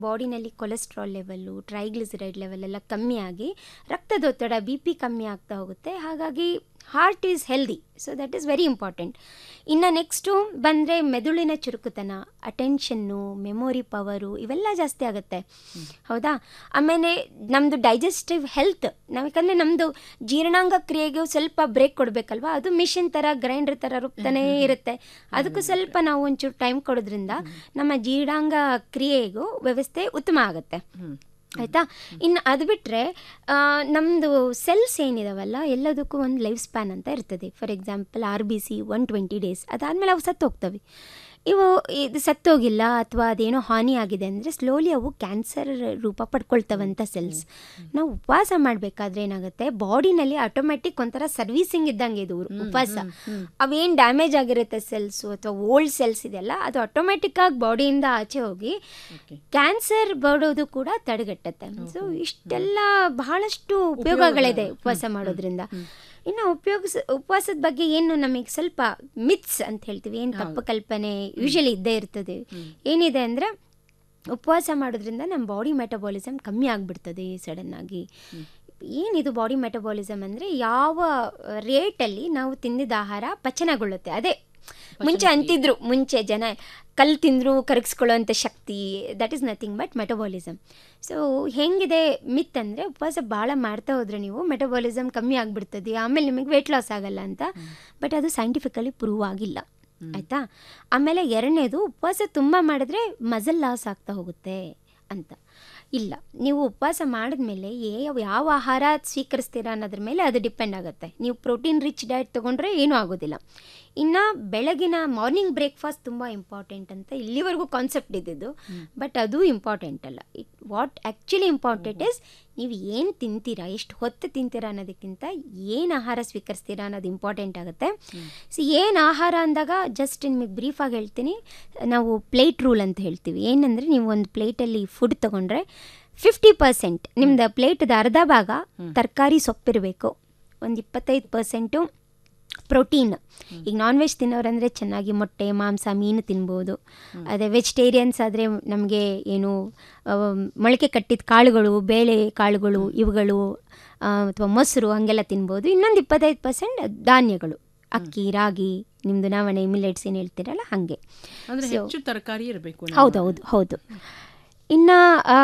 ಬಾಡಿನಲ್ಲಿ cholesterol level triglyceride level ಎಲ್ಲ ಕಮ್ಮಿ ಆಗಿ ರಕ್ತದೊತ್ತಡ ಬಿ ಪಿ ಕಮ್ಮಿ ಆಗ್ತಾ ಹೋಗುತ್ತೆ ಹಾಗಾಗಿ heart is healthy so that is very important ಇನ್ನು ನೆಕ್ಸ್ಟು ಬಂದರೆ ಮೆದುಳಿನ ಚುರುಕುತನ ಅಟೆನ್ಷನ್ನು ಮೆಮೊರಿ ಪವರು ಇವೆಲ್ಲ ಜಾಸ್ತಿ ಆಗುತ್ತೆ ಹೌದಾ ಆಮೇಲೆ ನಮ್ಮದು ಡೈಜೆಸ್ಟಿವ್ ಹೆಲ್ತ್ ನಾವು ಯಾಕಂದರೆ ನಮ್ಮದು ಜೀರ್ಣಾಂಗ ಕ್ರಿಯೆಗೆ ಸ್ವಲ್ಪ ಬ್ರೇಕ್ ಕೊಡಬೇಕಲ್ವಾ ಅದು ಮಿಷಿನ್ ಥರ ಗ್ರೈಂಡರ್ ಥರ ರುಬ್ತಾನೇ ಇರುತ್ತೆ ಅದಕ್ಕೂ ಸ್ವಲ್ಪ ನಾವು ಒಂಚೂರು ಟೈಮ್ ಕೊಡೋದ್ರಿಂದ ನಮ್ಮ ಜೀರ್ಣಾಂಗ ಕ್ರಿಯೆಗೂ ವ್ಯವಸ್ಥೆ ಉತ್ತಮ ಆಗುತ್ತೆ ಆಯಿತಾ ಇನ್ನು ಅದು ಬಿಟ್ಟರೆ ನಮ್ಮದು ಸೆಲ್ಸ್ ಏನಿದಾವಲ್ಲ ಎಲ್ಲದಕ್ಕೂ ಒಂದು ಲೈಫ್ ಸ್ಪ್ಯಾನ್ ಅಂತ ಇರ್ತದೆ for example R B C one twenty days ಅದಾದಮೇಲೆ ಅವು ಸತ್ತು ಹೋಗ್ತವೆ ಇವು ಇದು ಸತ್ತೋಗಿಲ್ಲ ಅಥವಾ ಅದೇನೋ ಹಾನಿ ಆಗಿದೆ ಅಂದರೆ ಸ್ಲೋಲಿ ಅವು ಕ್ಯಾನ್ಸರ್ ರೂಪ ಪಡ್ಕೊಳ್ತವಂಥ ಸೆಲ್ಸ್ ನಾವು ಉಪವಾಸ ಮಾಡಬೇಕಾದ್ರೆ ಏನಾಗುತ್ತೆ ಬಾಡಿನಲ್ಲಿ ಆಟೋಮೆಟಿಕ್ ಒಂಥರ ಸರ್ವೀಸಿಂಗ್ ಇದ್ದಂಗೆ ಇದು ಉಪವಾಸ ಅವೇನು ಡ್ಯಾಮೇಜ್ ಆಗಿರುತ್ತೆ ಸೆಲ್ಸು ಅಥವಾ ಓಲ್ಡ್ ಸೆಲ್ಸ್ ಇದೆಯಲ್ಲ ಅದು ಆಟೋಮೆಟಿಕ್ ಆಗಿ ಬಾಡಿಯಿಂದ ಆಚೆ ಹೋಗಿ ಕ್ಯಾನ್ಸರ್ ಬರೋದು ಕೂಡ ತಡೆಗಟ್ಟುತ್ತೆ ಸೊ ಇಷ್ಟೆಲ್ಲ ಬಹಳಷ್ಟು ಉಪಯೋಗಗಳಿದೆ ಉಪವಾಸ ಮಾಡೋದ್ರಿಂದ ಇನ್ನು ಉಪಯೋಗಿಸ ಉಪವಾಸದ ಬಗ್ಗೆ ಏನು ನಮಗೆ ಸ್ವಲ್ಪ ಮಿತ್ಸ್ ಅಂತ ಹೇಳ್ತೀವಿ ಏನು ತಪ್ಪು ಕಲ್ಪನೆ ಯೂಶಲಿ ಇದ್ದೇ ಇರ್ತದೆ ಏನಿದೆ ಅಂದರೆ ಉಪವಾಸ ಮಾಡೋದ್ರಿಂದ ನಮ್ಮ ಬಾಡಿ ಮೆಟಬಾಲಿಸಮ್ ಕಮ್ಮಿ ಆಗಿಬಿಡ್ತದೆ ಸಡನ್ನಾಗಿ ಏನಿದು ಬಾಡಿ ಮೆಟಬಾಲಿಸಮ್ ಅಂದರೆ ಯಾವ ರೇಟಲ್ಲಿ ನಾವು ತಿಂದಿದ್ದ ಆಹಾರ ಪಚನಗೊಳ್ಳುತ್ತೆ ಅದೇ ಮುಂಚೆ ಅಂತಿದ್ರು ಮುಂಚೆ ಜನ ಕಲ್ಲು ತಿಂದರೂ ಕರಗಿಸ್ಕೊಳ್ಳೋವಂಥ ಶಕ್ತಿ that is nothing but metabolism so ಹೆಂಗಿದೆ ಮಿತ್ ಅಂದರೆ ಉಪವಾಸ ಭಾಳ ಮಾಡ್ತಾ ಹೋದರೆ ನೀವು ಮೆಟಬಾಲಿಸಮ್ ಕಮ್ಮಿ ಆಗಿಬಿಡ್ತದೆ ಆಮೇಲೆ ನಿಮಗೆ ವೆಯ್ಟ್ ಲಾಸ್ ಆಗಲ್ಲ ಅಂತ ಬಟ್ ಅದು ಸೈಂಟಿಫಿಕಲಿ ಪ್ರೂವ್ ಆಗಿಲ್ಲ ಆಯಿತಾ ಆಮೇಲೆ ಎರಡನೇದು ಉಪವಾಸ ತುಂಬ ಮಾಡಿದ್ರೆ ಮಸಲ್ ಲಾಸ್ ಆಗ್ತಾ ಹೋಗುತ್ತೆ ಅಂತ ಇಲ್ಲ ನೀವು ಉಪವಾಸ ಮಾಡಿದ್ಮೇಲೆ ಯಾವ ಯಾವ ಆಹಾರ ಸ್ವೀಕರಿಸ್ತೀರಾ ಅನ್ನೋದ್ರ ಮೇಲೆ ಅದು ಡಿಪೆಂಡ್ ಆಗುತ್ತೆ ನೀವು ಪ್ರೋಟೀನ್ ರಿಚ್ ಡಯಟ್ ತೊಗೊಂಡ್ರೆ ಏನೂ ಆಗೋದಿಲ್ಲ ಇನ್ನು ಬೆಳಗಿನ ಮಾರ್ನಿಂಗ್ ಬ್ರೇಕ್ಫಾಸ್ಟ್ ತುಂಬ ಇಂಪಾರ್ಟೆಂಟ್ ಅಂತ ಇಲ್ಲಿವರೆಗೂ ಕಾನ್ಸೆಪ್ಟ್ ಇದ್ದಿದ್ದು ಬಟ್ ಅದು ಇಂಪಾರ್ಟೆಂಟ್ ಅಲ್ಲ it what actually important is ನೀವು ಏನು ತಿಂತೀರಾ ಎಷ್ಟು ಹೊತ್ತು ತಿಂತೀರಾ ಅನ್ನೋದಕ್ಕಿಂತ ಏನು ಆಹಾರ ಸ್ವೀಕರಿಸ್ತೀರಾ ಅನ್ನೋದು ಇಂಪಾರ್ಟೆಂಟ್ ಆಗುತ್ತೆ ಸೊ ಏನು ಆಹಾರ ಅಂದಾಗ ಜಸ್ಟ್ ನಿಮಗೆ ಬ್ರೀಫಾಗಿ ಹೇಳ್ತೀನಿ ನಾವು ಪ್ಲೇಟ್ ರೂಲ್ ಅಂತ ಹೇಳ್ತೀವಿ ಏನಂದರೆ ನೀವು ಒಂದು ಪ್ಲೇಟಲ್ಲಿ ಫುಡ್ ತೊಗೊಂಡ್ರೆ ಫಿಫ್ಟಿ ಪರ್ಸೆಂಟ್ ನಿಮ್ದು ಪ್ಲೇಟ್ದು ಅರ್ಧ ಭಾಗ ತರಕಾರಿ ಸೊಪ್ಪಿರಬೇಕು ಒಂದು ಇಪ್ಪತ್ತೈದು ಪರ್ಸೆಂಟು ಪ್ರೋಟೀನ್ ಈಗ ನಾನ್ ವೆಜ್ ತಿನ್ನೋರಂದರೆ ಚೆನ್ನಾಗಿ ಮೊಟ್ಟೆ ಮಾಂಸ ಮೀನು ತಿನ್ಬೋದು ಅದೇ ವೆಜಿಟೇರಿಯನ್ಸ್ ಆದರೆ ನಮಗೆ ಏನು ಮೊಳಕೆ ಕಟ್ಟಿದ ಕಾಳುಗಳು ಬೇಳೆ ಕಾಳುಗಳು ಇವುಗಳು ಅಥವಾ ಮೊಸರು ಹಾಗೆಲ್ಲ ತಿನ್ಬೋದು ಇನ್ನೊಂದು ಇಪ್ಪತ್ತೈದು ಪರ್ಸೆಂಟ್ ಧಾನ್ಯಗಳು ಅಕ್ಕಿ ರಾಗಿ ನಿಮ್ಮದು ನವಣೆ ಮಿಲೆಟ್ಸ್ ಏನು ಹೇಳ್ತೀರಲ್ಲ ಹಾಗೆ ಹೆಚ್ಚು ತರಕಾರಿ ಇರಬೇಕು ಹೌದೌದು ಹೌದು ಇನ್ನು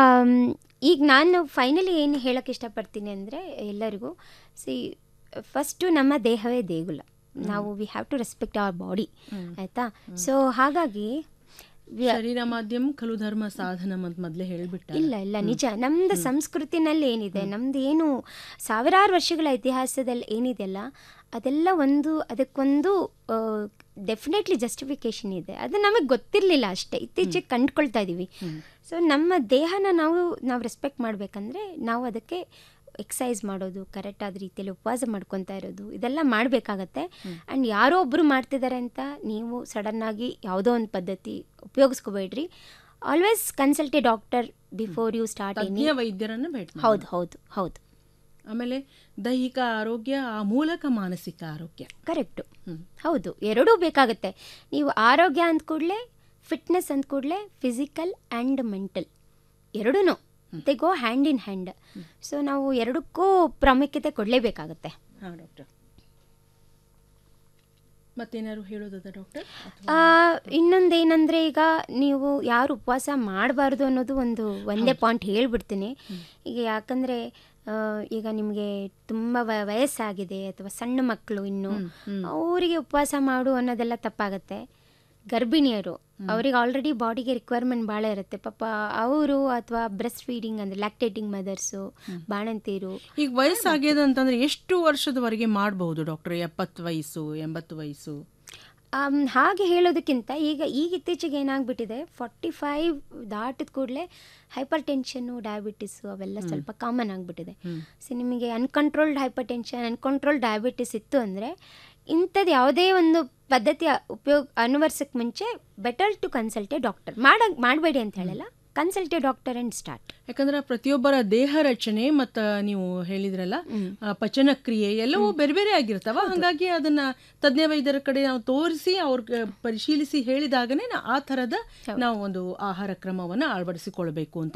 ಈಗ ನಾನು ಫೈನಲಿ ಏನು ಹೇಳೋಕ್ಕೆ ಇಷ್ಟಪಡ್ತೀನಿ ಅಂದರೆ ಎಲ್ಲರಿಗೂ ಸಿ ಫಸ್ಟು ನಮ್ಮ ದೇಹವೇ ದೇಗುಲ ನಾವು we have to respect our body ಆಯಿತಾ ಸೊ ಹಾಗಾಗಿ ಶರೀರ ಮಾಧ್ಯಮ ಖಲು ಧರ್ಮ ಸಾಧನ ಅಂತ ಮೊದಲೇ ಹೇಳಿಬಿಟ್ಟ ಇಲ್ಲ ಇಲ್ಲ ನಿಜ ನಮ್ದು ಸಂಸ್ಕೃತಿನಲ್ಲಿ ಏನಿದೆ ನಮ್ದು ಏನು ಸಾವಿರಾರು ವರ್ಷಗಳ ಇತಿಹಾಸದಲ್ಲಿ ಏನಿದೆಯಲ್ಲ ಅದೆಲ್ಲ ಒಂದು ಅದಕ್ಕೊಂದು ಡೆಫಿನೆಟ್ಲಿ ಜಸ್ಟಿಫಿಕೇಶನ್ ಇದೆ ಅದು ನಮಗೆ ಗೊತ್ತಿರಲಿಲ್ಲ ಅಷ್ಟೇ ಇತ್ತೀಚೆಗೆ ಕಂಡುಕೊಳ್ತಾ ಇದ್ದೀವಿ ಸೊ ನಮ್ಮ ದೇಹನ ನಾವು ನಾವು ರೆಸ್ಪೆಕ್ಟ್ ಮಾಡಬೇಕಂದ್ರೆ ನಾವು ಅದಕ್ಕೆ ಎಕ್ಸಸೈಸ್ ಮಾಡೋದು ಕರೆಕ್ಟಾದ ರೀತಿಯಲ್ಲಿ ಉಪವಾಸ ಮಾಡ್ಕೊತಾ ಇರೋದು ಇದೆಲ್ಲ ಮಾಡಬೇಕಾಗತ್ತೆ ಆ್ಯಂಡ್ ಯಾರೋ ಒಬ್ಬರು ಮಾಡ್ತಿದ್ದಾರೆ ಅಂತ ನೀವು ಸಡನ್ನಾಗಿ ಯಾವುದೋ ಒಂದು ಪದ್ಧತಿ ಉಪಯೋಗಿಸ್ಕೋಬೇಡ್ರಿ always consult a doctor before you start any ವೈದ್ಯರನ್ನು ಭೇಟಿ ಹೌದು ಹೌದು ಹೌದು ಆಮೇಲೆ ದೈಹಿಕ ಆರೋಗ್ಯ ಆ ಮೂಲಕ ಮಾನಸಿಕ ಆರೋಗ್ಯ ಕರೆಕ್ಟು ಹೌದು ಎರಡೂ ಬೇಕಾಗುತ್ತೆ ನೀವು ಆರೋಗ್ಯ ಅಂದ ಕೂಡಲೇ ಫಿಟ್ನೆಸ್ ಅಂದ ಕೂಡಲೇ ಫಿಸಿಕಲ್ ಆ್ಯಂಡ್ ಮೆಂಟಲ್ ಎರಡೂ they go hand in hand so ನಾವು ಎರಡಕ್ಕೂ ಪ್ರಾಮುಖ್ಯತೆ ಕೊಡಲೇಬೇಕಾಗತ್ತೆ ಹಾಂ ಡಾಕ್ಟರ್ ಮತ್ತೇನಾದ್ರು ಹೇಳೋದದ ಡಾಕ್ಟರ್ ಇನ್ನೊಂದೇನೆಂದರೆ ಈಗ ನೀವು ಯಾರು ಉಪವಾಸ ಮಾಡಬಾರ್ದು ಅನ್ನೋದು ಒಂದು ಒಂದೇ ಪಾಯಿಂಟ್ ಹೇಳ್ಬಿಡ್ತೀನಿ ಈಗ ಯಾಕಂದರೆ ಈಗ ನಿಮಗೆ ತುಂಬ ವಯಸ್ಸಾಗಿದೆ ಅಥವಾ ಸಣ್ಣ ಮಕ್ಕಳು ಇನ್ನು ಅವರಿಗೆ ಉಪವಾಸ ಮಾಡು ಅನ್ನೋದೆಲ್ಲ ತಪ್ಪಾಗತ್ತೆ ಗರ್ಭಿಣಿಯರು ಅವ್ರಿಗೆ ಆಲ್ರೆಡಿ ಬಾಡಿಗೆ ರಿಕ್ವೈರ್ಮೆಂಟ್ ಭಾಳ ಇರುತ್ತೆ ಪಾಪ ಅವರು ಅಥವಾ ಬ್ರೆಸ್ಟ್ ಫೀಡಿಂಗ್ ಅಂದರೆ ಲ್ಯಾಕ್ಟೇಟಿಂಗ್ ಮದರ್ಸು ಬಾಣಂತೀರು ಈಗ ವಯಸ್ಸಾಗ್ಯದ ಅಂತಂದ್ರೆ ಎಷ್ಟು ವರ್ಷದವರೆಗೆ ಮಾಡಬಹುದು ಡಾಕ್ಟರ್ ಎಪ್ಪತ್ತು ವಯಸ್ಸು ಎಂಬತ್ತು ವಯಸ್ಸು ಹಾಗೆ ಹೇಳೋದಕ್ಕಿಂತ ಈಗ ಈಗ ಇತ್ತೀಚೆಗೆ ಏನಾಗ್ಬಿಟ್ಟಿದೆ ಫಾರ್ಟಿ ಫೈವ್ ದಾಟಿದ ಕೂಡಲೇ ಹೈಪರ್ ಟೆನ್ಷನ್ನು ಡಯಾಬಿಟಿಸು ಅವೆಲ್ಲ ಸ್ವಲ್ಪ ಕಾಮನ್ ಆಗಿಬಿಟ್ಟಿದೆ ಸೊ ನಿಮಗೆ uncontrolled hypertension uncontrolled diabetes ಇತ್ತು ಅಂದರೆ ಇಂಥದ್ದು ಯಾವುದೇ ಒಂದು ಪದ್ಧತಿ ಉಪಯೋಗ ಅನುವರ್ಸಕ್ಕೆ ಮುಂಚೆ better to consult a doctor ಮಾಡ ಮಾಡಬೇಡಿ ಅಂತ ಹೇಳಲ್ಲ consult a doctor and start ಯಾಕಂದ್ರೆ ಪ್ರತಿಯೊಬ್ಬರ ದೇಹ ರಚನೆ ಮತ್ತು ನೀವು ಹೇಳಿದ್ರಲ್ಲ ಆ, ಪಚನ ಕ್ರಿಯೆ ಎಲ್ಲವೂ ಬೇರೆ ಬೇರೆ ಆಗಿರ್ತಾವ ಹಾಗಾಗಿ ಅದನ್ನ ತಜ್ಞ ವೈದ್ಯರ ಕಡೆ ನಾವು ತೋರಿಸಿ ಅವ್ರಿಗೆ ಪರಿಶೀಲಿಸಿ ಹೇಳಿದಾಗನೇ ನಾ- ಆ ಥರದ ನಾವು ಒಂದು ಆಹಾರ ಕ್ರಮವನ್ನು ಅಳವಡಿಸಿಕೊಳ್ಬೇಕು ಅಂತ